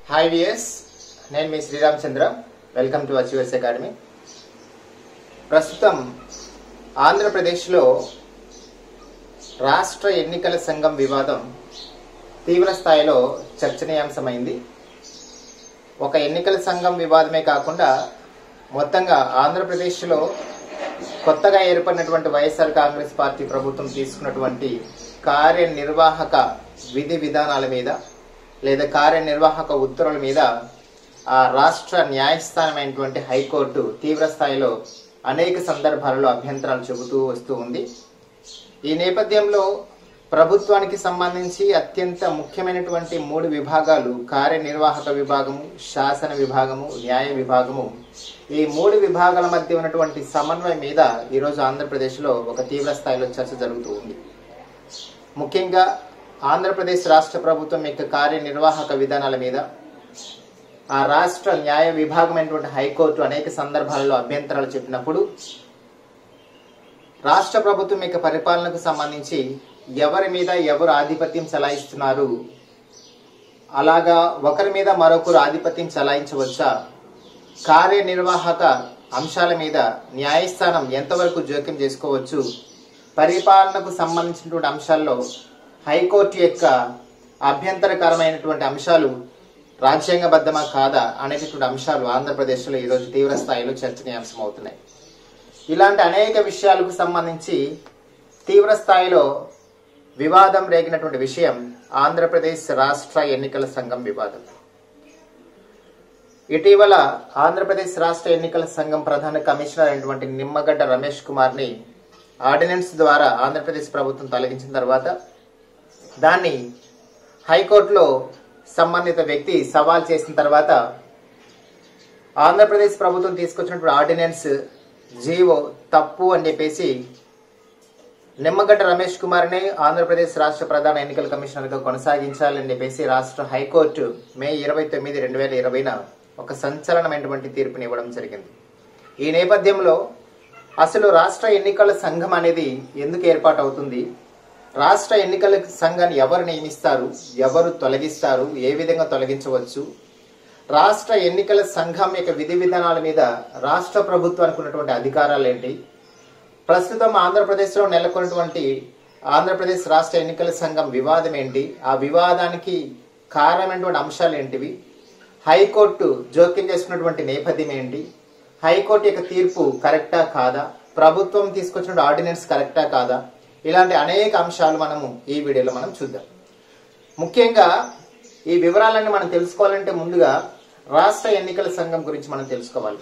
hi విఎస్ నేను మీ Sriramachandra welcome to achievers academy ప్రస్తుతం ఆంధ్రప్రదేశ్లో రాష్ట్ర ఎన్నికల సంఘం వివాదం తీవ్ర స్థాయిలో చర్చనీయాంశమైంది ఒక ఎన్నికల సంఘం వివాదమే కాకుండా మొత్తంగా ఆంధ్రప్రదేశ్లో కొత్తగా ఏర్పడినటువంటి వైఎస్ఆర్ కాంగ్రెస్ పార్టీ ప్రభుత్వం తీసుకున్నటువంటి కార్యనిర్వాహక విధి విధానాల మీద లేదా కార్యనిర్వాహక ఉత్తర్వుల మీద ఆ రాష్ట్ర న్యాయస్థానమైనటువంటి హైకోర్టు తీవ్ర స్థాయిలో అనేక సందర్భాలలో అభ్యంతరాలు చెబుతూ వస్తూ ఉంది ఈ నేపథ్యంలో ప్రభుత్వానికి సంబంధించి అత్యంత ముఖ్యమైనటువంటి మూడు విభాగాలు కార్యనిర్వాహక విభాగము శాసన విభాగము న్యాయ విభాగము ఈ మూడు విభాగాల మధ్య ఉన్నటువంటి సమన్వయం మీద ఈరోజు ఆంధ్రప్రదేశ్లో ఒక తీవ్ర స్థాయిలో చర్చ జరుగుతూ ఉంది ముఖ్యంగా ఆంధ్రప్రదేశ్ రాష్ట్ర ప్రభుత్వం యొక్క కార్యనిర్వాహక విధానాల మీద ఆ రాష్ట్ర న్యాయ విభాగమైనటువంటి హైకోర్టు అనేక సందర్భాలలో అభ్యంతరాలు చెప్పినప్పుడు రాష్ట్ర ప్రభుత్వం యొక్క పరిపాలనకు సంబంధించి ఎవరి మీద ఎవరు ఆధిపత్యం చలాయిస్తున్నారు అలాగా ఒకరి మీద మరొకరు ఆధిపత్యం చలాయించవచ్చా కార్యనిర్వాహక అంశాల మీద న్యాయస్థానం ఎంతవరకు జోక్యం చేసుకోవచ్చు పరిపాలనకు సంబంధించినటువంటి అంశాల్లో హైకోర్టు యొక్క అభ్యంతరకరమైనటువంటి అంశాలు రాజ్యాంగబద్ధమా కాదా అనేటటువంటి అంశాలు ఆంధ్రప్రదేశ్లో ఈరోజు తీవ్ర స్థాయిలో చర్చనీయాంశం అవుతున్నాయి ఇలాంటి అనేక విషయాలకు సంబంధించి తీవ్ర స్థాయిలో వివాదం రేగినటువంటి విషయం ఆంధ్రప్రదేశ్ రాష్ట్ర ఎన్నికల సంఘం వివాదం ఇటీవల ఆంధ్రప్రదేశ్ రాష్ట్ర ఎన్నికల సంఘం ప్రధాన కమిషనర్ అయినటువంటి నిమ్మగడ్డ రమేష్ కుమార్ ని ఆర్డినెన్స్ ద్వారా ఆంధ్రప్రదేశ్ ప్రభుత్వం తొలగించిన తర్వాత దాన్ని హైకోర్టులో సంబంధిత వ్యక్తి సవాల్ చేసిన తర్వాత ఆంధ్రప్రదేశ్ ప్రభుత్వం తీసుకొచ్చినటువంటి ఆర్డినెన్స్ జీవో తప్పు అని చెప్పేసి నిమ్మగడ్డ రమేష్ కుమార్ని ఆంధ్రప్రదేశ్ రాష్ట్ర ప్రధాన ఎన్నికల కమిషనర్గా కొనసాగించాలని చెప్పేసి రాష్ట్ర హైకోర్టు మే ఇరవై తొమ్మిది రెండు వేల ఇరవైన ఒక సంచలనమైనటువంటి తీర్పుని ఇవ్వడం జరిగింది ఈ నేపథ్యంలో అసలు రాష్ట్ర ఎన్నికల సంఘం అనేది ఎందుకు ఏర్పాటు అవుతుంది రాష్ట్ర ఎన్నికల సంఘాన్ని ఎవరు నియమిస్తారు ఎవరు తొలగిస్తారు ఏ విధంగా తొలగించవచ్చు రాష్ట్ర ఎన్నికల సంఘం యొక్క విధి విధానాల మీద రాష్ట్ర ప్రభుత్వానికి ఉన్నటువంటి అధికారాలు ఏంటి ప్రస్తుతం ఆంధ్రప్రదేశ్లో నెలకొన్నటువంటి ఆంధ్రప్రదేశ్ రాష్ట్ర ఎన్నికల సంఘం వివాదం ఏంటి ఆ వివాదానికి కారణమైనటువంటి అంశాలు ఏంటివి హైకోర్టు జోక్యం చేసుకున్నటువంటి నేపథ్యం ఏంటి హైకోర్టు యొక్క తీర్పు కరెక్టా కాదా ప్రభుత్వం తీసుకొచ్చిన ఆర్డినెన్స్ కరెక్టా కాదా ఇలాంటి అనేక అంశాలు మనము ఈ వీడియోలో మనం చూద్దాం ముఖ్యంగా ఈ వివరాలన్నీ మనం తెలుసుకోవాలంటే ముందుగా రాష్ట్ర ఎన్నికల సంఘం గురించి మనం తెలుసుకోవాలి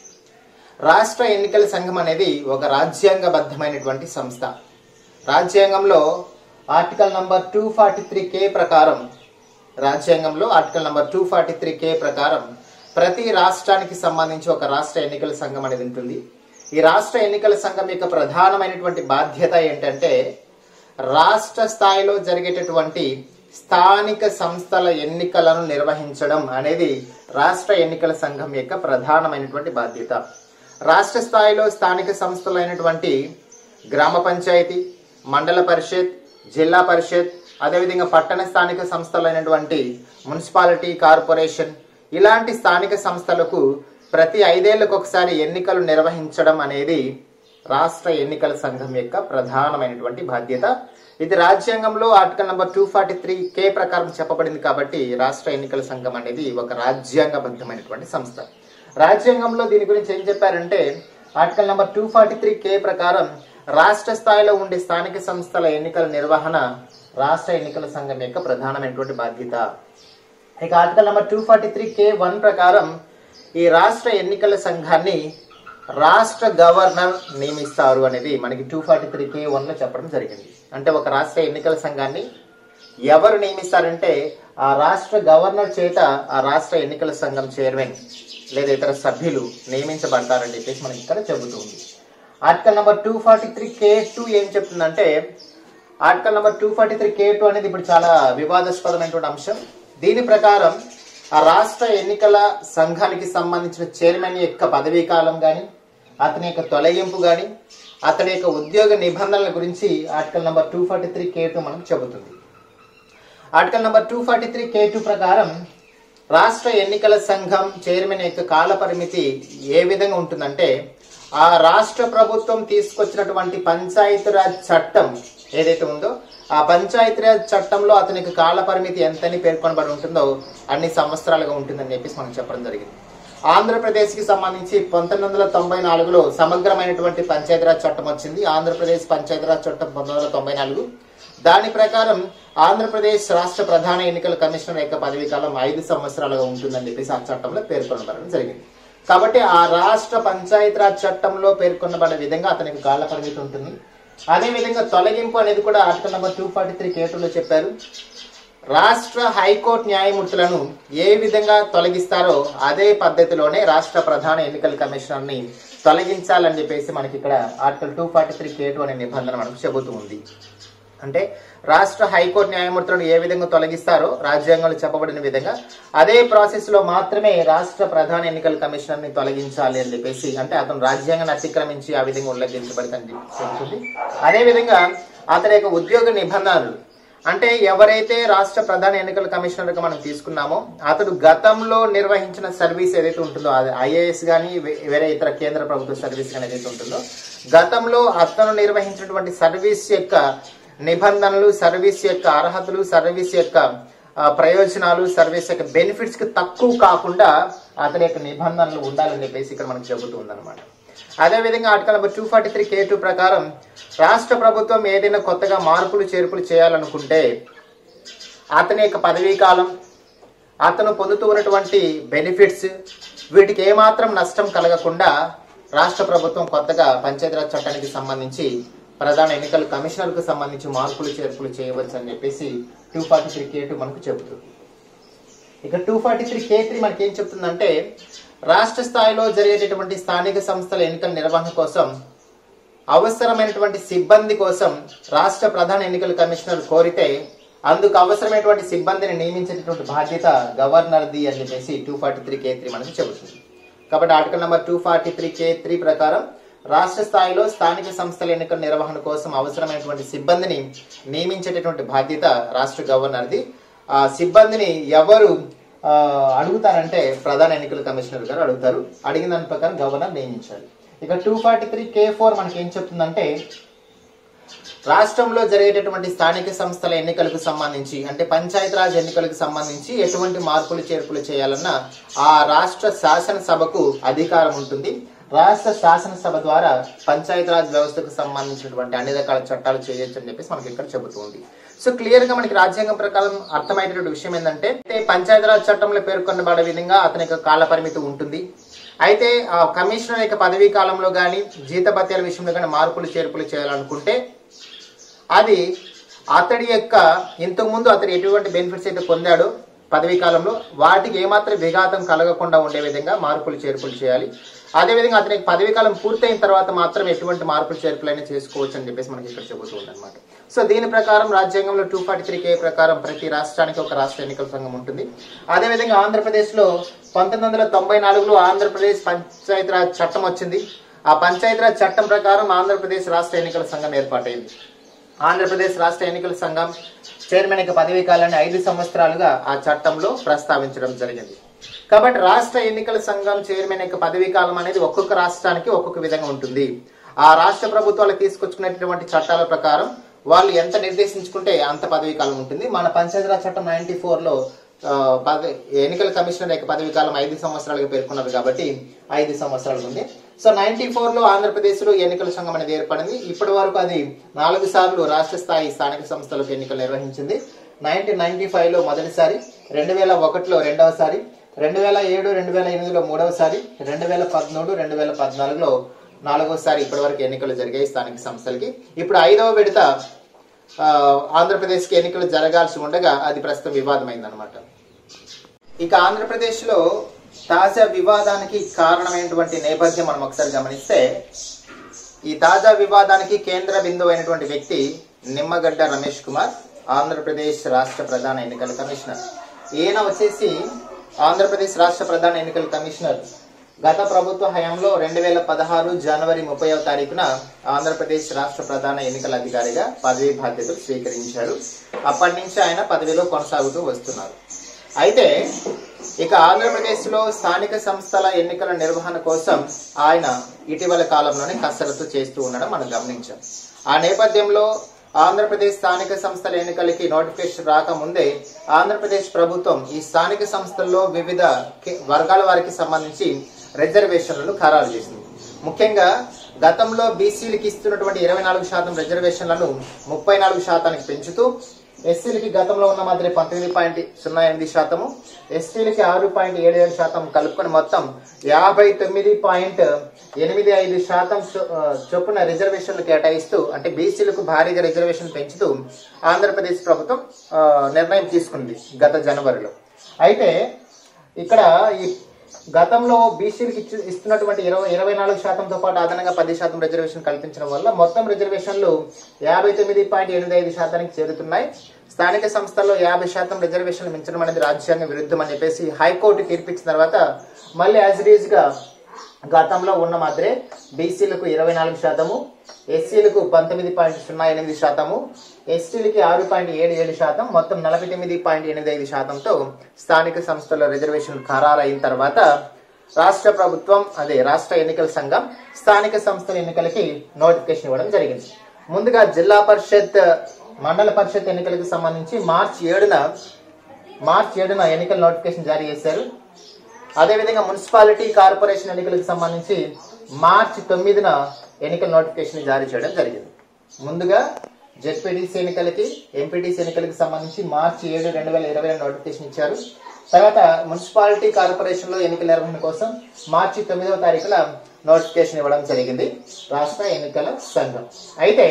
రాష్ట్ర ఎన్నికల సంఘం అనేది ఒక రాజ్యాంగబద్ధమైనటువంటి సంస్థ రాజ్యాంగంలో article number two forty three K ప్రకారం రాజ్యాంగంలో article number two forty three K ప్రకారం ప్రతి రాష్ట్రానికి సంబంధించి ఒక రాష్ట్ర ఎన్నికల సంఘం అనేది ఉంటుంది ఈ రాష్ట్ర ఎన్నికల సంఘం యొక్క ప్రధానమైనటువంటి బాధ్యత ఏంటంటే రాష్ట్ర స్థాయిలో జరిగేటటువంటి స్థానిక సంస్థల ఎన్నికలను నిర్వహించడం అనేది రాష్ట్ర ఎన్నికల సంఘం యొక్క ప్రధానమైనటువంటి బాధ్యత రాష్ట్ర స్థాయిలో స్థానిక సంస్థలైనటువంటి గ్రామ పంచాయతీ మండల పరిషత్ జిల్లా పరిషత్ అదేవిధంగా పట్టణ స్థానిక సంస్థలైనటువంటి మున్సిపాలిటీ కార్పొరేషన్ ఇలాంటి స్థానిక సంస్థలకు ప్రతి ఐదేళ్లకు ఒకసారి ఎన్నికలు నిర్వహించడం అనేది రాష్ట్ర ఎన్నికల సంఘం యొక్క ప్రధానమైనటువంటి బాధ్యత ఇది రాజ్యాంగంలో article number two forty three K ప్రకారం చెప్పబడింది కాబట్టి రాష్ట్ర ఎన్నికల సంఘం అనేది ఒక రాజ్యాంగబద్ధమైనటువంటి సంస్థ రాజ్యాంగంలో దీని గురించి ఏం చెప్పారంటే article number two forty three K ప్రకారం రాష్ట్ర స్థాయిలో ఉండే స్థానిక సంస్థల ఎన్నికల నిర్వహణ రాష్ట్ర ఎన్నికల సంఘం యొక్క ప్రధానమైనటువంటి బాధ్యత ఇక article number two forty three K one ప్రకారం ఈ రాష్ట్ర ఎన్నికల సంఘాన్ని రాష్ట్ర గవర్నర్ నియమిస్తారు అనేది మనకి two forty three K one లో చెప్పడం జరిగింది అంటే ఒక రాష్ట్ర ఎన్నికల సంఘాన్ని ఎవరు నియమిస్తారంటే ఆ రాష్ట్ర గవర్నర్ చేత ఆ రాష్ట్ర ఎన్నికల సంఘం చైర్మన్ లేదా ఇతర సభ్యులు నియమించబడతారని చెప్పేసి మనకి ఇక్కడ చెబుతుంది article number two forty three K two ఏం చెప్తుందంటే article number two forty three K two అనేది ఇప్పుడు చాలా వివాదాస్పదమైనటువంటి అంశం దీని ప్రకారం ఆ రాష్ట్ర ఎన్నికల సంఘానికి సంబంధించిన చైర్మన్ యొక్క పదవీ కాలం కానీ అతని యొక్క తొలగింపు కానీ అతని యొక్క ఉద్యోగ నిబంధనల గురించి article number two forty three K two మనకు చెబుతుంది article number two forty three K two ప్రకారం రాష్ట్ర ఎన్నికల సంఘం చైర్మన్ యొక్క కాల పరిమితి ఏ విధంగా ఉంటుందంటే ఆ రాష్ట్ర ప్రభుత్వం తీసుకొచ్చినటువంటి పంచాయతీరాజ్ చట్టం ఏదైతే ఉందో ఆ పంచాయతీరాజ్ చట్టంలో అతనికి కాల పరిమితి ఎంతని పేర్కొనబడి ఉంటుందో అన్ని సంవత్సరాలుగా ఉంటుందని చెప్పేసి మనం చెప్పడం జరిగింది ఆంధ్రప్రదేశ్కి సంబంధించి పంతొమ్మిది వందల తొంభై నాలుగులో సమగ్రమైనటువంటి పంచాయతీరాజ్ చట్టం వచ్చింది ఆంధ్రప్రదేశ్ పంచాయతీరాజ్ చట్టం పంతొమ్మిది వందల తొంభై నాలుగు దాని ప్రకారం ఆంధ్రప్రదేశ్ రాష్ట్ర ప్రధాన ఎన్నికల కమిషనర్ యొక్క పదవీ కాలం ఐదు సంవత్సరాలుగా ఉంటుందని చెప్పేసి ఆ చట్టంలో పేర్కొనబడడం జరిగింది కాబట్టి ఆ రాష్ట్ర పంచాయతీరాజ్ చట్టంలో పేర్కొనబడే విధంగా అతనికి కాల పరిమితి ఉంటుంది అదే విధంగా తొలగింపు అనేది కూడా article number two forty three కేటులో చెప్పారు రాష్ట్ర హైకోర్టు న్యాయమూర్తులను ఏ విధంగా తొలగిస్తారో అదే పద్ధతిలోనే రాష్ట్ర ప్రధాన ఎన్నికల కమిషనర్ ని తొలగించాలని చెప్పేసి మనకి ఇక్కడ article two forty three K two అనే నిబంధన మనకు చెబుతూ ఉంది అంటే రాష్ట్ర హైకోర్టు న్యాయమూర్తులను ఏ విధంగా తొలగిస్తారో రాజ్యాంగంలో చెప్పబడిన విధంగా అదే ప్రాసెస్ లో మాత్రమే రాష్ట్ర ప్రధాన ఎన్నికల కమిషనర్ ని తొలగించాలి అని చెప్పేసి అంటే అతను రాజ్యాంగాన్ని అతిక్రమించి ఆ విధంగా ఉల్లంఘించబడిందని చెబుతుంది అదే విధంగా అతని యొక్క ఉద్యోగ నిబంధనలు అంటే ఎవరైతే రాష్ట్ర ప్రధాన ఎన్నికల కమిషనర్ గా మనం తీసుకున్నామో అతడు గతంలో నిర్వహించిన సర్వీస్ ఏదైతే ఉంటుందో అది ఐఏఎస్ కానీ వేరే ఇతర కేంద్ర ప్రభుత్వ సర్వీస్ కానీ ఏదైతే ఉంటుందో గతంలో అతను నిర్వహించినటువంటి సర్వీస్ యొక్క నిబంధనలు సర్వీస్ యొక్క అర్హతలు సర్వీస్ యొక్క ఆ, ప్రయోజనాలు సర్వీస్ యొక్క బెనిఫిట్స్ కి తక్కువ కాకుండా అతని యొక్క నిబంధనలు ఉండాలని చెప్పేసి ఇక్కడ మనకు చెబుతుంది అనమాట అదేవిధంగా article number two forty three K two ప్రకారం రాష్ట్ర ప్రభుత్వం ఏదైనా కొత్తగా మార్పులు చేర్పులు చేయాలనుకుంటే అతని యొక్క పదవీ కాలం అతను పొందుతూ ఉన్నటువంటి బెనిఫిట్స్ వీటికి ఏమాత్రం నష్టం కలగకుండా రాష్ట్ర ప్రభుత్వం కొత్తగా పంచాయతీరాజ్ చట్టానికి సంబంధించి ప్రధాన ఎన్నికల కమిషనర్కు సంబంధించి మార్పులు చేర్పులు చేయవచ్చు అని చెప్పేసి two forty three K two మనకు చెబుతుంది ఇక two forty three K three మనకి ఏం చెప్తుందంటే రాష్ట్ర స్థాయిలో జరిగేటటువంటి స్థానిక సంస్థల ఎన్నికల నిర్వహణ కోసం అవసరమైనటువంటి సిబ్బంది కోసం రాష్ట్ర ప్రధాన ఎన్నికల కమిషనర్ కోరితే అందుకు అవసరమైనటువంటి సిబ్బందిని నియమించేటటువంటి బాధ్యత గవర్నర్ది అని చెప్పేసి two forty three K three మనకి చెబుతుంది కాబట్టి article number two forty three K three ప్రకారం రాష్ట్ర స్థాయిలో స్థానిక సంస్థల ఎన్నికల నిర్వహణ కోసం అవసరమైనటువంటి సిబ్బందిని నియమించేటటువంటి బాధ్యత రాష్ట్ర గవర్నర్ది ఆ సిబ్బందిని ఎవరు ఆ, అడుగుతారంటే ప్రధాన ఎన్నికల కమిషనర్ గారు అడుగుతారు అడిగిన దాని ప్రకారం గవర్నర్ నియమించాలి ఇక two forty three K four మనకి ఏం చెప్తుందంటే రాష్ట్రంలో జరిగేటటువంటి స్థానిక సంస్థల ఎన్నికలకు సంబంధించి అంటే పంచాయతీరాజ్ ఎన్నికలకు సంబంధించి ఎటువంటి మార్పులు చేర్పులు చేయాలన్నా ఆ రాష్ట్ర శాసనసభకు అధికారం ఉంటుంది రాష్ట్ర శాసనసభ ద్వారా పంచాయతీరాజ్ వ్యవస్థకు సంబంధించినటువంటి అన్ని రకాల చట్టాలు చేయొచ్చు అని చెప్పేసి మనకి ఇక్కడ చెబుతుంది సో క్లియర్ గా మనకి రాజ్యాంగం ప్రకారం అర్థమయ్యేటటువంటి విషయం ఏంటంటే అయితే పంచాయతీరాజ్ చట్టంలో పేర్కొనబడే విధంగా అతని యొక్క కాల పరిమితి ఉంటుంది అయితే ఆ కమిషనర్ యొక్క పదవీ కాలంలో కానీ జీతభత్యాల విషయంలో కానీ మార్పులు చేర్పులు చేయాలనుకుంటే అది అతడి యొక్క ఇంతకుముందు అతడు ఎటువంటి బెనిఫిట్స్ అయితే పొందాడో పదవీ కాలంలో వాటికి ఏమాత్రం విఘాతం కలగకుండా ఉండే విధంగా మార్పులు చేర్పులు చేయాలి అదేవిధంగా అతనికి పదవీ కాలం పూర్తయిన తర్వాత మాత్రం ఎటువంటి మార్పులు చేర్పులైనా చేసుకోవచ్చు అని చెప్పేసి మనకి ఇక్కడ చెబుతూ అనమాట సో దీని ప్రకారం రాజ్యాంగంలో టూ ఫార్టీ త్రీ కే ప్రకారం ప్రతి రాష్ట్రానికి ఒక రాష్ట్ర ఎన్నికల సంఘం ఉంటుంది అదేవిధంగా ఆంధ్రప్రదేశ్ లో పంతొమ్మిది వందల తొంభై నాలుగులో ఆంధ్రప్రదేశ్ పంచాయతీరాజ్ చట్టం వచ్చింది ఆ పంచాయతీరాజ్ చట్టం ప్రకారం ఆంధ్రప్రదేశ్ రాష్ట్ర ఎన్నికల సంఘం ఏర్పాటైంది ఆంధ్రప్రదేశ్ రాష్ట్ర ఎన్నికల సంఘం చైర్మన్ యొక్క పదవీ కాలాన్ని ఐదు సంవత్సరాలుగా ఆ చట్టంలో ప్రస్తావించడం జరిగింది కాబట్టి రాష్ట్ర ఎన్నికల సంఘం చైర్మన్ యొక్క పదవీ కాలం అనేది ఒక్కొక్క రాష్ట్రానికి ఒక్కొక్క విధంగా ఉంటుంది ఆ రాష్ట్ర ప్రభుత్వాలు తీసుకొచ్చుకున్నటువంటి చట్టాల ప్రకారం వాళ్ళు ఎంత నిర్దేశించుకుంటే అంత పదవీ కాలం ఉంటుంది మన పంచాయతీరాజ్ చట్టం నైన్టీ ఫోర్ లో ఆ, పద- ఎన్నికల కమిషనర్ యొక్క పదవీ కాలం ఐదు సంవత్సరాలుగా పేర్కొన్నారు కాబట్టి ఐదు సంవత్సరాలు ఉంది సో నైన్టీ ఫోర్ లో ఆంధ్రప్రదేశ్ లో ఎన్నికల సంఘం అనేది ఏర్పడింది ఇప్పటి వరకు అది నాలుగు సార్లు రాష్ట్ర స్థాయి స్థానిక సంస్థలకు ఎన్నికలు నిర్వహించింది నైన్టీన్ నైన్టీ ఫైవ్ లో మొదటిసారి రెండు వేల ఒకటిలో రెండవసారి రెండు వేల ఏడు రెండు వేల ఎనిమిదిలో మూడవసారి రెండు వేల పదమూడు రెండు వేల పద్నాలుగులో నాలుగోసారి ఇప్పటి వరకు ఎన్నికలు జరిగాయి స్థానిక సంస్థలకి ఇప్పుడు ఐదవ విడత ఆ, ఆంధ్రప్రదేశ్కి ఎన్నికలు జరగాల్సి ఉండగా అది ప్రస్తుతం వివాదమైంది అనమాట ఇక ఆంధ్రప్రదేశ్ లో తాజా వివాదానికి కారణమైనటువంటి నేపథ్యం మనం ఒకసారి గమనిస్తే ఈ తాజా వివాదానికి కేంద్ర బిందువు అయినటువంటి వ్యక్తి నిమ్మగడ్డ రమేష్ కుమార్ ఆంధ్రప్రదేశ్ రాష్ట్ర ప్రధాన ఎన్నికల కమిషనర్ ఈయన వచ్చేసి ఆంధ్రప్రదేశ్ రాష్ట్ర ప్రధాన ఎన్నికల కమిషనర్ గత ప్రభుత్వ హయాంలో రెండు వేల పదహారు జనవరి ముప్పైవ తారీఖున ఆంధ్రప్రదేశ్ రాష్ట్ర ప్రధాన ఎన్నికల అధికారిగా పదవీ బాధ్యతలు స్వీకరించారు అప్పటి నుంచి ఆయన పదవిలో కొనసాగుతూ వస్తున్నారు అయితే ఇక ఆంధ్రప్రదేశ్లో స్థానిక సంస్థల ఎన్నికల నిర్వహణ కోసం ఆయన ఇటీవల కాలంలోనే కసరత్తు చేస్తూ ఉండడం మనం గమనించాం ఆ నేపథ్యంలో ఆంధ్రప్రదేశ్ స్థానిక సంస్థల ఎన్నికలకి నోటిఫికేషన్ రాకముందే ఆంధ్రప్రదేశ్ ప్రభుత్వం ఈ స్థానిక సంస్థల్లో వివిధ కే- వర్గాల వారికి సంబంధించి రిజర్వేషన్లను ఖరారు చేసింది ముఖ్యంగా గతంలో బీసీలకి ఇస్తున్నటువంటి ఇరవై నాలుగు శాతం రిజర్వేషన్లను ముప్పై నాలుగు శాతానికి పెంచుతూ ఎస్సీలకి గతంలో ఉన్న మాదిరి పంతొమ్మిది పాయింట్ సున్నా ఎనిమిది శాతము ఎస్టీలకి ఆరు పాయింట్ ఏడు ఏడు శాతం కలుపుకొని మొత్తం యాభై తొమ్మిది పాయింట్ ఎనిమిది ఐదు శాతం చొ- ఆ, చొప్పున రిజర్వేషన్లు కేటాయిస్తూ అంటే బీసీలకు భారీగా రిజర్వేషన్ పెంచుతూ ఆంధ్రప్రదేశ్ ప్రభుత్వం ఆ, నిర్ణయం తీసుకుంది గత జనవరిలో అయితే ఇక్కడ ఈ గతంలో బీసీలకు ఇచ్చు ఇస్తున్నటువంటి ఇరవై ఇరవై నాలుగు శాతంతో పాటు అదనంగా పది శాతం రిజర్వేషన్ కల్పించడం వల్ల మొత్తం రిజర్వేషన్లు యాభై తొమ్మిది పాయింట్ ఎనిమిది ఐదు శాతానికి చేరుతున్నాయి స్థానిక సంస్థల్లో యాభై శాతం రిజర్వేషన్లు మించడం అనేది రాజ్యాంగ విరుద్ధం అని చెప్పేసి హైకోర్టు తీర్పిచ్చిన తర్వాత మళ్ళీ యాజ్ ఇట్ ఈజ్ గా గతంలో ఉన్న మాదిరే బీసీలకు ఇరవై నాలుగు శాతము ఎస్సీలకు పంతొమ్మిది పాయింట్ సున్నా ఎనిమిది శాతము ఎస్టీలకి ఆరు పాయింట్ ఏడు ఏడు శాతం మొత్తం నలభై తొమ్మిది పాయింట్ ఎనిమిది ఐదు శాతంతో స్థానిక సంస్థల రిజర్వేషన్ ఖరారు అయిన తర్వాత రాష్ట్ర ప్రభుత్వం అదే రాష్ట్ర ఎన్నికల సంఘం స్థానిక సంస్థల ఎన్నికలకి నోటిఫికేషన్ ఇవ్వడం జరిగింది ముందుగా జిల్లా పరిషత్ మండల పరిషత్ ఎన్నికలకు సంబంధించి మార్చి ఏడున మార్చి ఏడున ఎన్నికల నోటిఫికేషన్ జారీ చేశారు అదేవిధంగా మున్సిపాలిటీ కార్పొరేషన్ ఎన్నికలకు సంబంధించి మార్చి తొమ్మిదిన ఎన్నికల నోటిఫికేషన్ జారీ చేయడం జరిగింది ముందుగా జెడ్పీటీసీ ఎన్నికలకి ఎంపీటీసీ ఎన్నికలకు సంబంధించి మార్చి ఏడు రెండు వేల ఇరవై నోటిఫికేషన్ ఇచ్చారు తర్వాత మున్సిపాలిటీ కార్పొరేషన్ లో ఎన్నికల నిర్వహణ కోసం మార్చి తొమ్మిదవ తారీఖున నోటిఫికేషన్ ఇవ్వడం జరిగింది రాష్ట్ర ఎన్నికల సంఘం అయితే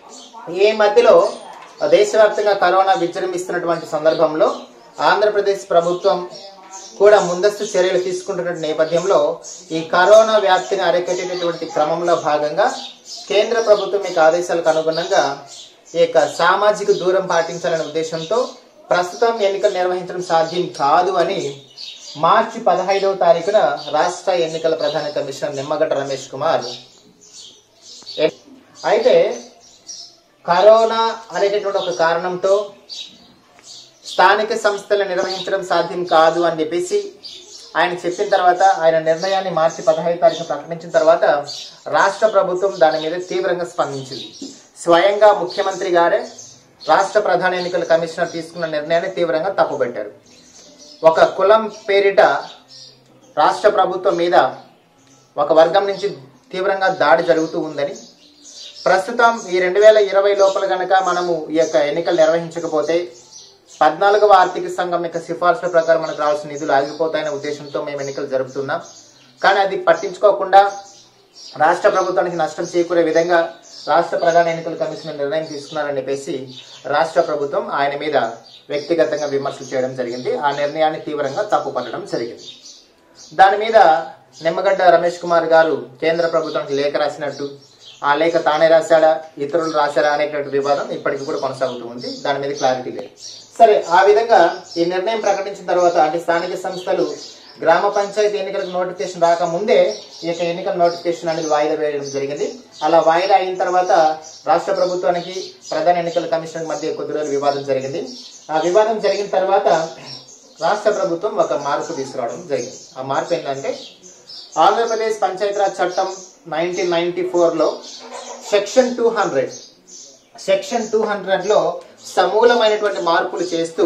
ఈ మధ్యలో దేశవ్యాప్తంగా కరోనా విజృంభిస్తున్నటువంటి సందర్భంలో ఆంధ్రప్రదేశ్ ప్రభుత్వం కూడా ముందస్తు చర్యలు తీసుకుంటున్న నేపథ్యంలో ఈ కరోనా వ్యాప్తిని అరికట్టేటటువంటి క్రమంలో భాగంగా కేంద్ర ప్రభుత్వం యొక్క ఆదేశాలకు అనుగుణంగా ఈ యొక్క సామాజిక దూరం పాటించాలనే ఉద్దేశంతో ప్రస్తుతం ఎన్నికలు నిర్వహించడం సాధ్యం కాదు అని మార్చి పదహైదవ తారీఖున రాష్ట్ర ఎన్నికల ప్రధాన కమిషనర్ నిమ్మగడ్డ రమేష్ కుమార్ ఎ- అయితే కరోనా అనేటటువంటి ఒక కారణంతో స్థానిక సంస్థలు నిర్వహించడం సాధ్యం కాదు అని చెప్పేసి ఆయన చెప్పిన తర్వాత ఆయన నిర్ణయాన్ని మార్చి పదహైదు తారీఖు ప్రకటించిన తర్వాత రాష్ట్ర ప్రభుత్వం దాని మీద తీవ్రంగా స్పందించింది స్వయంగా ముఖ్యమంత్రి గారే రాష్ట్ర ప్రధాన ఎన్నికల కమిషనర్ తీసుకున్న నిర్ణయాన్ని తీవ్రంగా తప్పుపెట్టారు ఒక కులం పేరిట రాష్ట్ర ప్రభుత్వం మీద ఒక వర్గం నుంచి తీవ్రంగా దాడి జరుగుతూ ఉందని ప్రస్తుతం ఈ రెండు వేల ఇరవై లోపల గనక మనము ఈ యొక్క ఎన్నికలు నిర్వహించకపోతే పద్నాలుగవ ఆర్థిక సంఘం యొక్క సిఫార్సుల ప్రకారం మనకు రావాల్సిన నిధులు ఆగిపోతాయనే ఉద్దేశంతో మేము ఎన్నికలు జరుపుతున్నాం కానీ అది పట్టించుకోకుండా రాష్ట్ర ప్రభుత్వానికి నష్టం చేకూరే విధంగా రాష్ట్ర ప్రధాన ఎన్నికల కమిషన్ నిర్ణయం తీసుకున్నారని చెప్పేసి రాష్ట్ర ప్రభుత్వం ఆయన మీద వ్యక్తిగతంగా విమర్శలు చేయడం జరిగింది ఆ నిర్ణయాన్ని తీవ్రంగా తప్పు పట్టడం జరిగింది దాని మీద నిమ్మగడ్డ రమేష్ కుమార్ గారు కేంద్ర ప్రభుత్వానికి లేఖ రాసినట్టు ఆ లేఖ తానే రాశాడా ఇతరులు రాశారా అనేటువంటి వివాదం ఇప్పటికి కూడా కొనసాగుతూ ఉంది దాని మీద క్లారిటీ లేదు సరే ఆ విధంగా ఈ నిర్ణయం ప్రకటించిన తర్వాత అంటే స్థానిక సంస్థలు గ్రామ పంచాయతీ ఎన్నికలకు నోటిఫికేషన్ రాకముందే ఈ యొక్క ఎన్నికల నోటిఫికేషన్ అనేది వాయిదా వేయడం జరిగింది అలా వాయిదా అయిన తర్వాత రాష్ట్ర ప్రభుత్వానికి ప్రధాన ఎన్నికల కమిషన్ మధ్య కొద్ది రోజులు వివాదం జరిగింది ఆ వివాదం జరిగిన తర్వాత రాష్ట్ర ప్రభుత్వం ఒక మార్పు తీసుకురావడం జరిగింది ఆ మార్పు ఏంటంటే ఆంధ్రప్రదేశ్ పంచాయతీరాజ్ చట్టం నైన్టీన్ నైన్టీ ఫోర్లో section two hundred section two హండ్రెడ్లో సమూలమైనటువంటి మార్పులు చేస్తూ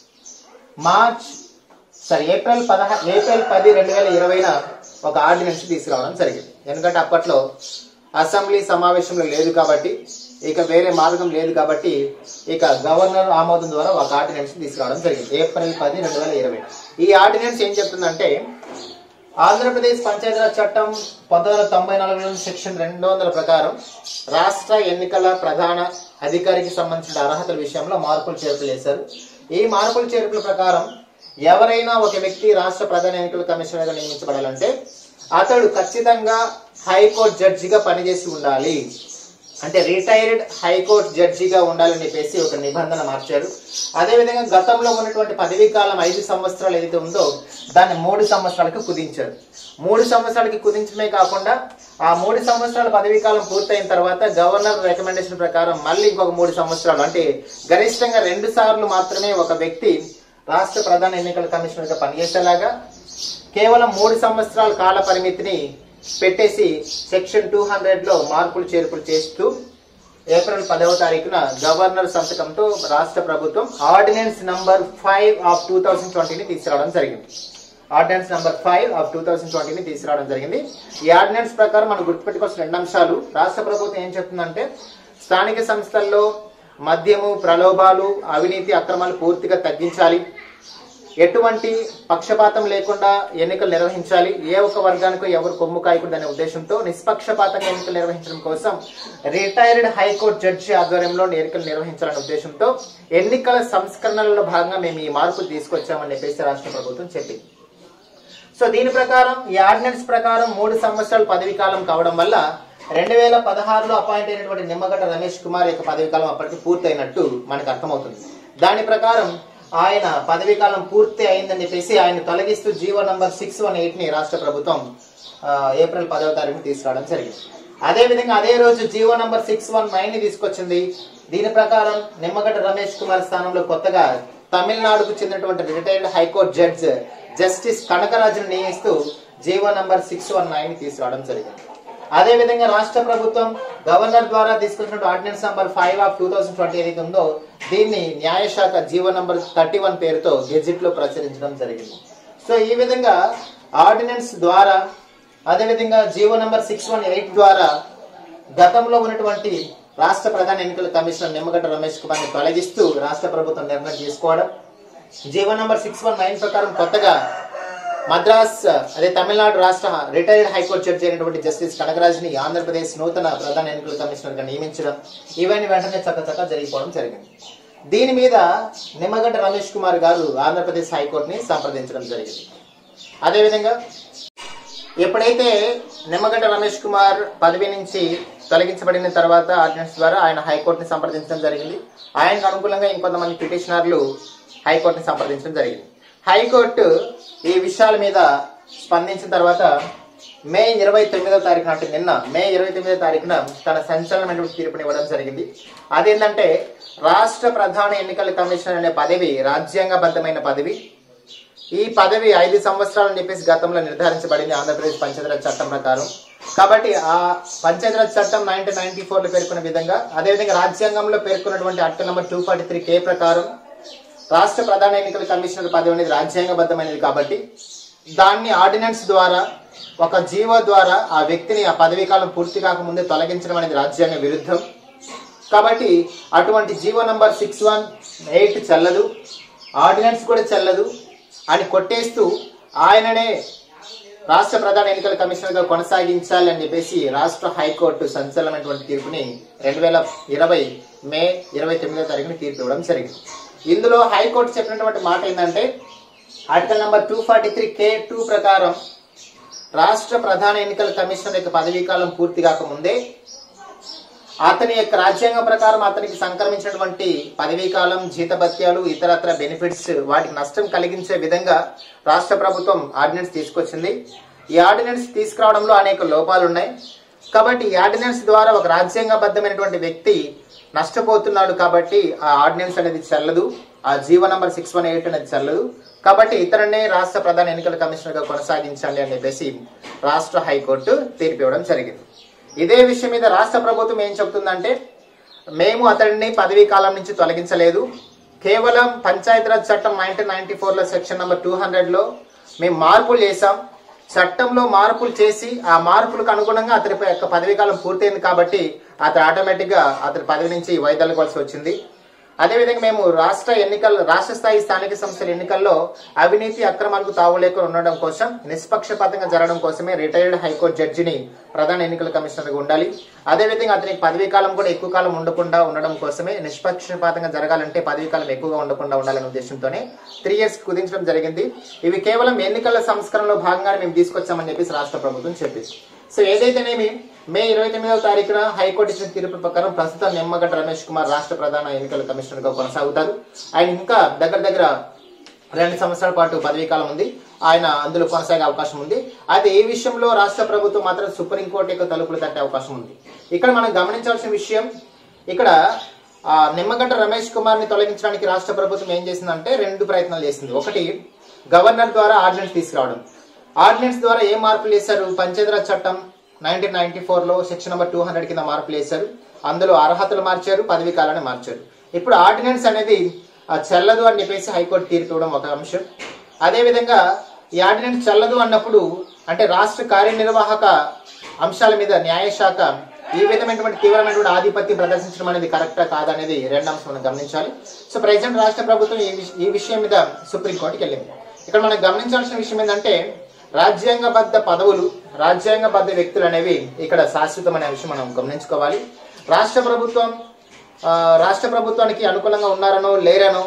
మార్చ్ సారీ ఏప్రిల్ పదహా ఏప్రిల్ పది రెండు వేల ఇరవైన ఒక ఆర్డినెన్స్ తీసుకురావడం జరిగింది ఎందుకంటే అప్పట్లో అసెంబ్లీ సమావేశంలో లేదు కాబట్టి ఇక వేరే మార్గం లేదు కాబట్టి ఇక గవర్నర్ ఆమోదం ద్వారా ఒక ఆర్డినెన్స్ తీసుకురావడం జరిగింది ఏప్రిల్ పది రెండు వేల ఇరవై ఈ ఆర్డినెన్స్ ఏం చెప్తుందంటే ఆంధ్రప్రదేశ్ పంచాయతీరాజ్ చట్టం పంతొమ్మిది వందల తొంభై నాలుగు సెక్షన్ రెండు వందల ప్రకారం రాష్ట్ర ఎన్నికల ప్రధాన అధికారికి సంబంధించిన అర్హతల విషయంలో మార్పులు చేర్పులు చేశారు ఈ మార్పులు చేర్పుల ప్రకారం ఎవరైనా ఒక వ్యక్తి రాష్ట్ర ప్రధాన ఎన్నికల కమిషనర్గా నియమించబడాలంటే అతడు ఖచ్చితంగా హైకోర్టు జడ్జిగా పనిచేసి ఉండాలి అంటే రిటైర్డ్ హైకోర్టు జడ్జిగా ఉండాలని చెప్పేసి ఒక నిబంధన మార్చారు అదేవిధంగా గతంలో ఉన్నటువంటి పదవీ కాలం ఐదు సంవత్సరాలు ఏదైతే ఉందో దాన్ని మూడు సంవత్సరాలకు కుదించారు మూడు సంవత్సరాలకి కుదించడమే కాకుండా ఆ మూడు సంవత్సరాల పదవీ కాలం పూర్తయిన తర్వాత గవర్నర్ రికమెండేషన్ ప్రకారం మళ్ళీ ఇంకొక మూడు సంవత్సరాలు అంటే గరిష్టంగా రెండు సార్లు మాత్రమే ఒక వ్యక్తి రాష్ట్ర ప్రధాన ఎన్నికల కమిషనర్ గా పనిచేసేలాగా కేవలం మూడు సంవత్సరాల కాల పరిమితిని పెట్టేసి సెక్షన్ టూ హండ్రెడ్ లో మార్పులు చేర్పులు చేస్తూ ఏప్రిల్ పదవ తారీఖున గవర్నర్ సంతకంతో రాష్ట్ర ప్రభుత్వం ordinance number five of two thousand ట్వంటీని తీసుకురావడం జరిగింది ordinance number five of two thousand ట్వంటీని తీసుకురావడం జరిగింది ఈ ఆర్డినెన్స్ ప్రకారం మనం గుర్తుపెట్టుకోవాల్సిన రెండు అంశాలు రాష్ట్ర ప్రభుత్వం ఏం చెప్తుందంటే స్థానిక సంస్థల్లో మద్యము ప్రలోభాలు అవినీతి అక్రమాలు పూర్తిగా తగ్గించాలి ఎటువంటి పక్షపాతం లేకుండా ఎన్నికలు నిర్వహించాలి ఏ ఒక్క వర్గానికి ఎవరు కొమ్ము కాయకూడదు అనే ఉద్దేశంతో నిష్పక్షపాతంగా ఎన్నికలు నిర్వహించడం కోసం రిటైర్డ్ హైకోర్టు జడ్జి ఆధ్వర్యంలో ఎన్నికలు నిర్వహించాలనే ఉద్దేశంతో ఎన్నికల సంస్కరణలలో భాగంగా మేము ఈ మార్పులు తీసుకొచ్చామని చెప్పేసి రాష్ట్ర ప్రభుత్వం చెప్పింది సో దీని ప్రకారం ఈ ఆర్డినెన్స్ ప్రకారం మూడు సంవత్సరాల పదవి కాలం కావడం వల్ల రెండు వేల పదహారులో అపాయింట్ అయినటువంటి నిమ్మగడ్డ రమేష్ కుమార్ యొక్క పదవి కాలం అప్పటికి పూర్తయినట్టు మనకు అర్థమవుతుంది దాని ప్రకారం ఆయన పదవీ కాలం పూర్తి అయిందని చెప్పేసి ఆయన తొలగిస్తూ G O number six one eight ని రాష్ట్ర ప్రభుత్వం ఆ, ఏప్రిల్ పదవ తారీఖున తీసుకురావడం జరిగింది అదే విధంగా అదే రోజు G O number six one nine ని తీసుకొచ్చింది దీని ప్రకారం నిమ్మగడ్డ రమేష్ కుమార్ స్థానంలో కొత్తగా తమిళనాడుకు చెందినటువంటి రిటైర్డ్ హైకోర్టు జడ్జ్ జస్టిస్ కనకరాజును నియమిస్తూ G O number six one nine తీసుకురావడం జరిగింది అదే విధంగా రాష్ట్ర ప్రభుత్వం గవర్నర్ ద్వారా తీసుకొచ్చిన ordinance number five of two thousand twenty ఏదైతే ఉందో దీన్ని న్యాయశాఖ జీవో నంబర్ థర్టీ వన్ పేరుతో గెజిట్ లో ప్రచురించడం జరిగింది సో ఈ విధంగా ఆర్డినెన్స్ ద్వారా అదే విధంగా G O number six one eight ద్వారా గతంలో ఉన్నటువంటి రాష్ట్ర ప్రధాన ఎన్నికల కమిషనర్ నిమ్మగడ్డ రమేష్ కుమార్ ని తొలగిస్తూ రాష్ట్ర ప్రభుత్వం నిర్ణయం తీసుకోవడం G O number six one nine ప్రకారం కొత్తగా మద్రాస్ అదే తమిళనాడు రాష్ట్ర రిటైర్డ్ హైకోర్టు జడ్జి అయినటువంటి జస్టిస్ కనకరాజ్ని ఆంధ్రప్రదేశ్ నూతన ప్రధాన ఎన్నికల కమిషనర్ గా నియమించడం ఇవన్నీ వెంటనే చక్కచక్క జరిగిపోవడం జరిగింది దీని మీద నిమ్మగడ్డ రమేష్ కుమార్ గారు ఆంధ్రప్రదేశ్ హైకోర్టుని సంప్రదించడం జరిగింది అదేవిధంగా ఎప్పుడైతే నిమ్మగడ్డ రమేష్ కుమార్ పదవి నుంచి తొలగించబడిన తర్వాత ఆర్డినెన్స్ ద్వారా ఆయన హైకోర్టుని సంప్రదించడం జరిగింది ఆయనకు అనుకూలంగా ఇంకొంతమంది పిటిషనర్లు హైకోర్టుని సంప్రదించడం జరిగింది హైకోర్టు ఈ విషయాల మీద స్పందించిన తర్వాత మే ఇరవై తొమ్మిదో తారీఖు నాటి నిన్న మే ఇరవై తొమ్మిదో తారీఖున తన సంచలనమైనటువంటి తీర్పుని ఇవ్వడం జరిగింది అదేంటంటే రాష్ట్ర ప్రధాన ఎన్నికల కమిషనర్ అనే పదవి రాజ్యాంగబద్ధమైన పదవి ఈ పదవి ఐదు సంవత్సరాలు అని చెప్పేసి గతంలో నిర్ధారించబడింది ఆంధ్రప్రదేశ్ పంచాయతీరాజ్ చట్టం ప్రకారం కాబట్టి ఆ పంచాయతీరాజ్ చట్టం నైన్టీన్ నైన్టీ ఫోర్ లో పేర్కొన్న విధంగా అదేవిధంగా రాజ్యాంగంలో పేర్కొన్నటువంటి article number two forty three K ప్రకారం రాష్ట్ర ప్రధాన ఎన్నికల కమిషనర్ పదవి అనేది రాజ్యాంగబద్ధమైనది కాబట్టి దాన్ని ఆర్డినెన్స్ ద్వారా ఒక జీవో ద్వారా ఆ వ్యక్తిని ఆ పదవీ కాలం పూర్తి కాకముందే తొలగించడం అనేది రాజ్యాంగ విరుద్ధం కాబట్టి అటువంటి G O number six one eight చెల్లదు ఆర్డినెన్స్ కూడా చెల్లదు అని కొట్టేస్తూ ఆయననే రాష్ట్ర ప్రధాన ఎన్నికల కమిషనర్ గా కొనసాగించాలి అని చెప్పేసి రాష్ట్ర హైకోర్టు సంచలనమైనటువంటి తీర్పుని రెండు వేల ఇరవై మే ఇరవై తొమ్మిదో తారీఖున తీర్పు ఇవ్వడం జరిగింది ఇందులో హైకోర్టు చెప్పినటువంటి మాట ఏంటంటే article number two forty three K two ప్రకారం రాష్ట్ర ప్రధాన ఎన్నికల కమిషనర్ యొక్క పదవీ కాలం పూర్తి కాకముందే అతని యొక్క రాజ్యాంగం ప్రకారం అతనికి సంక్రమించినటువంటి పదవీ కాలం జీతభత్యాలు ఇతరత్ర బెనిఫిట్స్ వాటికి నష్టం కలిగించే విధంగా రాష్ట్ర ప్రభుత్వం ఆర్డినెన్స్ తీసుకొచ్చింది ఈ ఆర్డినెన్స్ తీసుకురావడంలో అనేక లోపాలు ఉన్నాయి కాబట్టి ఈ ఆర్డినెన్స్ ద్వారా ఒక రాజ్యాంగబద్ధమైనటువంటి వ్యక్తి నష్టపోతున్నాడు కాబట్టి ఆ ఆర్డినెన్స్ అనేది చెల్లదు ఆ G O number six one eight అనేది చెల్లదు కాబట్టి ఇతరునే రాష్ట్ర ప్రధాన ఎన్నికల కమిషనర్ గా కొనసాగించాలి అని చెప్పేసి రాష్ట్ర హైకోర్టు తీర్పు ఇవ్వడం జరిగింది ఇదే విషయం మీద రాష్ట్ర ప్రభుత్వం ఏం చెబుతుందంటే మేము అతడిని పదవీ కాలం నుంచి తొలగించలేదు కేవలం పంచాయతీరాజ్ చట్టం నైన్టీన్ నైన్టీ ఫోర్ లో సెక్షన్ నెంబర్ టూ హండ్రెడ్ లో మేము మార్పులు చేశాం చట్టంలో మార్పులు చేసి ఆ మార్పులకు అనుగుణంగా అతని యొక్క పదవీ కాలం పూర్తయింది కాబట్టి అతను ఆటోమేటిక్ గా అతని పదవి నుంచి వైదొలగవలసి వచ్చింది అదేవిధంగా మేము రాష్ట్ర ఎన్నికల రాష్ట్ర స్థాయి స్థానిక సంస్థల ఎన్నికల్లో అవినీతి అక్రమాలకు తావు లేకుండా ఉండడం కోసం నిష్పక్షపాతంగా జరగడం కోసమే రిటైర్డ్ హైకోర్టు జడ్జిని ప్రధాన ఎన్నికల కమిషనర్గా ఉండాలి అదేవిధంగా అతనికి పదవీ కాలం కూడా ఎక్కువ కాలం ఉండకుండా ఉండడం కోసమే నిష్పక్షపాతంగా జరగాలంటే పదవీ కాలం ఎక్కువగా ఉండకుండా ఉండాలనే ఉద్దేశంతోనే త్రీ ఇయర్స్ కుదించడం జరిగింది ఇవి కేవలం ఎన్నికల సంస్కరణలో భాగంగానే మేము తీసుకొచ్చామని చెప్పేసి రాష్ట్ర ప్రభుత్వం చెప్పింది సో ఏదైతేనేమి మే ఇరవై తొమ్మిదవ తారీఖున హైకోర్టు ఇచ్చిన తీర్పు ప్రకారం ప్రస్తుతం నిమ్మగడ్డ రమేష్ కుమార్ రాష్ట్ర ప్రధాన ఎన్నికల కమిషనర్ గా కొనసాగుతారు ఆయన ఇంకా దగ్గర దగ్గర రెండు సంవత్సరాల పాటు పదవీ కాలం ఉంది ఆయన అందులో కొనసాగే అవకాశం ఉంది అయితే ఈ విషయంలో రాష్ట్ర ప్రభుత్వం మాత్రం సుప్రీంకోర్టు యొక్క తలుపులు తట్టే అవకాశం ఉంది ఇక్కడ మనం గమనించాల్సిన విషయం ఇక్కడ ఆ, నిమ్మగడ్డ రమేష్ కుమార్ ని తొలగించడానికి రాష్ట్ర ప్రభుత్వం ఏం చేసిందంటే రెండు ప్రయత్నాలు చేసింది ఒకటి గవర్నర్ ద్వారా ఆర్డినెన్స్ తీసుకురావడం ఆర్డినెన్స్ ద్వారా ఏ మార్పులు చేశారు పంచాయతీరాజ్ చట్టం నైన్టీన్ నైన్టీ ఫోర్ లో సెక్షన్ నెంబర్ టూ హండ్రెడ్ కింద మార్పులు చేశారు అందులో అర్హతలు మార్చారు పదవీ కాలాన్ని మార్చారు ఇప్పుడు ఆర్డినెన్స్ అనేది ఆ, చెల్లదు అని చెప్పేసి హైకోర్టు తీర్పు ఇవ్వడం ఒక అంశం అదేవిధంగా ఈ ఆర్డినెన్స్ చెల్లదు అన్నప్పుడు అంటే రాష్ట్ర కార్యనిర్వాహక అంశాల మీద న్యాయశాఖ ఈ విధమైనటువంటి తీవ్రమైనటువంటి ఆధిపత్యం ప్రదర్శించడం అనేది కరెక్టా కాదనేది రెండు అంశం మనం గమనించాలి సో ప్రజెంట్ రాష్ట్ర ప్రభుత్వం ఈ విష- ఈ విషయం మీద సుప్రీంకోర్టుకి వెళ్ళింది ఇక్కడ మనం గమనించాల్సిన విషయం ఏంటంటే రాజ్యాంగబద్ధ పదవులు రాజ్యాంగబద్ధ వ్యక్తులు అనేవి ఇక్కడ శాశ్వతమనే విషయం మనం గమనించుకోవాలి రాష్ట్ర ప్రభుత్వం ఆ, రాష్ట్ర ప్రభుత్వానికి అనుకూలంగా ఉన్నారనో లేరనో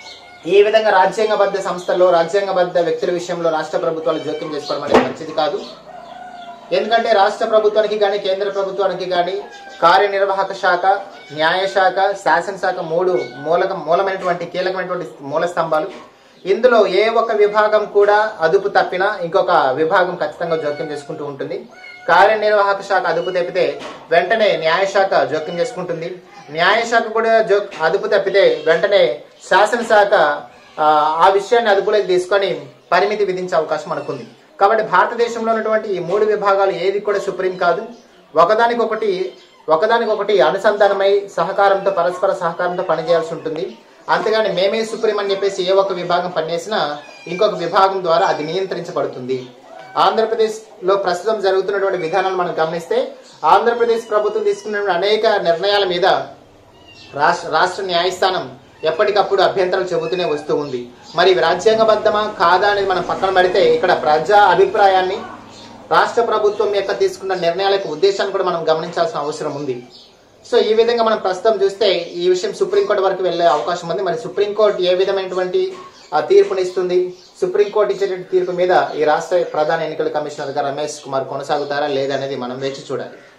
ఈ విధంగా రాజ్యాంగబద్ధ సంస్థల్లో రాజ్యాంగబద్ధ వ్యక్తుల విషయంలో రాష్ట్ర ప్రభుత్వాలు జోక్యం చేసుకోవడం అనేది మంచిది కాదు ఎందుకంటే రాష్ట్ర ప్రభుత్వానికి కానీ కేంద్ర ప్రభుత్వానికి కానీ కార్యనిర్వాహక శాఖ న్యాయశాఖ శాసనశాఖ మూడు మూలక మూలమైనటువంటి కీలకమైనటువంటి మూల స్తంభాలు ఇందులో ఏ ఒక్క విభాగం కూడా అదుపు తప్పినా ఇంకొక విభాగం ఖచ్చితంగా జోక్యం చేసుకుంటూ ఉంటుంది కార్యనిర్వాహక శాఖ అదుపు తప్పితే వెంటనే న్యాయశాఖ జోక్యం చేసుకుంటుంది న్యాయశాఖ కూడా జో అదుపు తప్పితే వెంటనే శాసనశాఖ ఆ, ఆ విషయాన్ని అదుపులోకి తీసుకొని పరిమితి విధించే అవకాశం మనకుంది కాబట్టి భారతదేశంలో ఉన్నటువంటి ఈ మూడు విభాగాలు ఏది కూడా సుప్రీం కాదు ఒకదానికొకటి ఒకదానికొకటి అనుసంధానమై సహకారంతో పరస్పర సహకారంతో పనిచేయాల్సి ఉంటుంది అంతేగాని మేమే సుప్రీం అని చెప్పేసి ఏ ఒక్క విభాగం పనిచేసినా ఇంకొక విభాగం ద్వారా అది నియంత్రించబడుతుంది ఆంధ్రప్రదేశ్ లో ప్రస్తుతం జరుగుతున్నటువంటి విధానాలు మనం గమనిస్తే ఆంధ్రప్రదేశ్ ప్రభుత్వం తీసుకున్నటువంటి అనేక నిర్ణయాల మీద రాష్ట్ర రాష్ట్ర న్యాయస్థానం ఎప్పటికప్పుడు అభ్యంతరాలు చెబుతూనే వస్తూ ఉంది మరి ఇవి రాజ్యాంగబద్ధమా కాదా అనేది మనం పక్కన పెడితే ఇక్కడ ప్రజా అభిప్రాయాన్ని రాష్ట్ర ప్రభుత్వం యొక్క తీసుకున్న నిర్ణయాల యొక్క ఉద్దేశాన్ని కూడా మనం గమనించాల్సిన అవసరం ఉంది సో ఈ విధంగా మనం ప్రస్తుతం చూస్తే ఈ విషయం సుప్రీంకోర్టు వరకు వెళ్ళే అవకాశం ఉంది మరి సుప్రీంకోర్టు ఏ విధమైనటువంటి ఆ, తీర్పునిస్తుంది సుప్రీంకోర్టు ఇచ్చేటువంటి తీర్పు మీద ఈ రాష్ట్ర ప్రధాన ఎన్నికల కమిషనర్ గా రమేష్ కుమార్ కొనసాగుతారా లేదనేది మనం వేచి చూడాలి